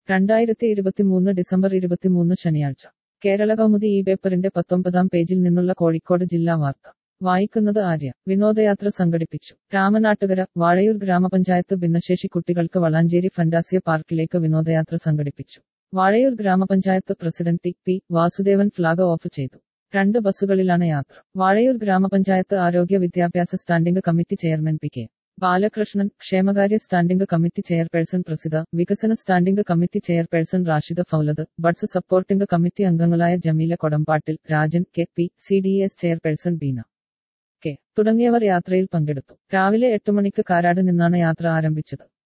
രണ്ടായിരത്തി ഇരുപത്തിമൂന്ന് ഡിസംബർ ഇരുപത്തിമൂന്ന് ശനിയാഴ്ച കേരള കൗമുദി ഈ പേപ്പറിന്റെ പത്തൊമ്പതാം പേജിൽ നിന്നുള്ള കോഴിക്കോട് ജില്ലാ വാർത്ത വായിക്കുന്നത് ആര്യ വിനോദയാത്ര സംഘടിപ്പിച്ചു രാമനാട്ടുകര വാഴയൂർ ഗ്രാമപഞ്ചായത്ത് ഭിന്നശേഷി കുട്ടികൾക്ക് വളാഞ്ചേരി ഫന്റാസിയ പാർക്കിലേക്ക് വിനോദയാത്ര സംഘടിപ്പിച്ചു Vazhayur grama panchayat president T P Vasudevan flag off ചെയ്തു രണ്ട് ബസ്സുകളിലാണ് യാത്ര വാഴയൂർ ഗ്രാമപഞ്ചായത്ത് ആരോഗ്യ വിദ്യാഭ്യാസ standing committee chairman P K Balakrishnan ക്ഷേമകാര്യ സ്റ്റാൻഡിംഗ് കമ്മിറ്റി ചെയർപേഴ്സൺ പ്രസിദ്ധ വികസന standing committee chairperson Rashida Faulath BUDS supporting committee അംഗങ്ങളായ Jameela Kodampattil Rajan K P C D S chairperson Beena K തുടങ്ങിയവർ യാത്രയിൽ പങ്കെടുത്തു രാവിലെ എട്ട് മണിക്ക് കാരാട് നിന്നാണ് യാത്ര ആരംഭിച്ചത്